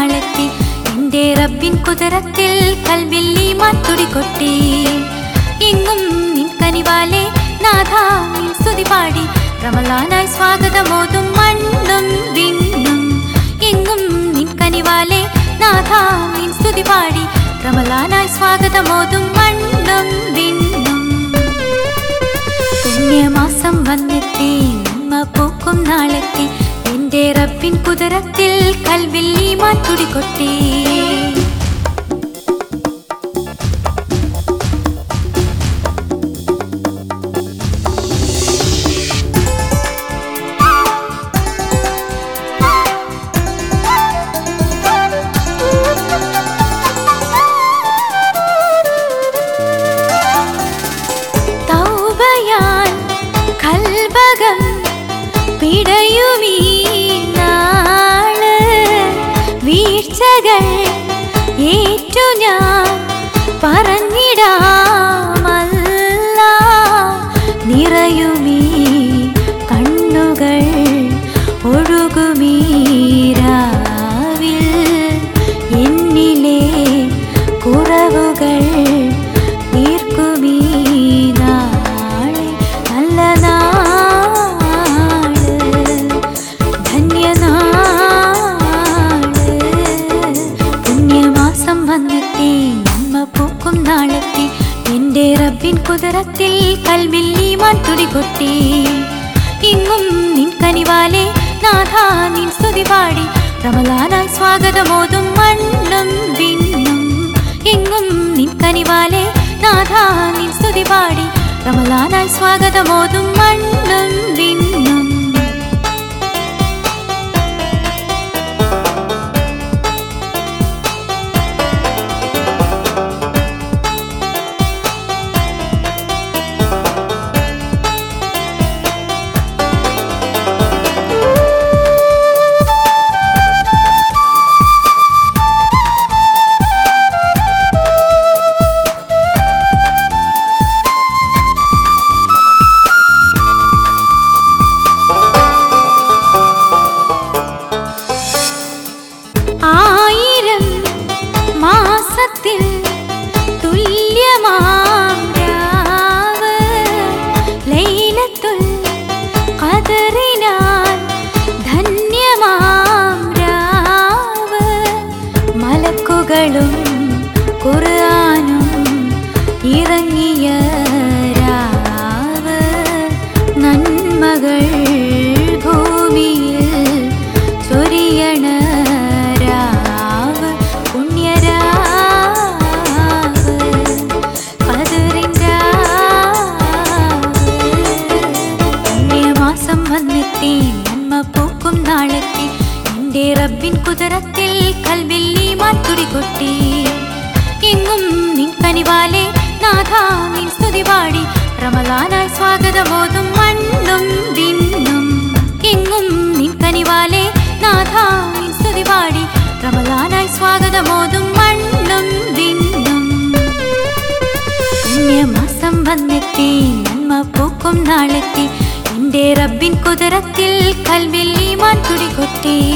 നാളെത്തി എന്റെ റബ്ബിൻ കുതിരത്തിൽ കൽവിൽ ഈമാൻ തുടികൊട്ടി എങ്ങും നിൻ കനിവാലെ നാഥാ നിൻ സ്തുതി പാടി റമലാനായി സ്വാഗതമോതും മണ്ണും വിണ്ണും എങ്ങും നിൻ കനിവാലെ നാഥാ നിൻ സ്തുതി പാടി റമലാനായി സ്വാഗതമോതും മണ്ണും വിണ്ണും പുണ്യമാസം വന്നെത്തി നന്മ പൂക്കും നാളെത്തി എന്റെ റബ്ബിൻ കുതിരത്തിൽ കൽവിൽ ഈമാൻ തുടികൊട്ടി തൗബയാൽ കൽബകം പിടയുമീ നാള് വീഴ്ചകൾ ഏറ്റു ഞാൻ പറഞ്ഞിടാമല്ല നിറയുമീ കണ്ണുകൾ ഒഴുകുമീ രാവിൽ എന്നിലെ കുറവുകൾ തീർക്കുമീ നാളെ നല്ല നാള് ധന്യനാള് പുണ്യമാസം വന്നെത്തി നന്മ പൂക്കും നാളെത്തി എന്റെ റബ്ബിൻ കുതിരത്തിൽ കൽവിൽ ഈമാൻ തുടികൊട്ടി ഇങ്ങും നിൻ കനിവാലെ നാഥാ നിൻ സ്തുതി പാടി റമലാനായി സ്വാഗതമോതും മണ്ണും വിണ്ണും എങ്ങും നിൻ കനിവാലെ നാഥാ നിൻ സ്തുതി പാടി റമലാനായി സ്വാഗതമോതും മണ്ണും വിണ്ണും ആയിരം മാസത്തിൽ തുല്യമാം രാവ് ലൈലത്തുൽ ഖദറിനാൽ ധന്യമാം രാവ് മലക്കുകളും ഖുർആനും ഇറങ്ങിയ രാവ് നന്മകൾ ഭൂമിയിൽ ചൊരിയണ രാവ് പുണ്യരാവ് പതിറിൻ രാവ് പുണ്യമാസം വന്നെത്തി നന്മ പൂക്കും നാളെത്തി എന്റെ റബ്ബിൻ കുതിരത്തിൽ കൽവിൽ ഈമാൻ തുടികൊട്ടി എങ്ങും നിൻ കനിവാലെ നാഥാ നിൻ സ്തുതി പാടി റമലാനായി സ്വാഗതമോതും മണ്ണും വിണ്ണും എങ്ങും നിൻ കനിവാലെ നാഥാ നിൻ സ്തുതി പാടി റമലാനായി സ്വാഗതമോതും മണ്ണും വിണ്ണും പുണ്യമാസം വന്നെത്തി നന്മ പൂക്കും നാളെത്തി എന്റെ റബ്ബിൻ കുതിരത്തിൽ കൽവിൽ ഈമാൻ തുടികൊട്ടി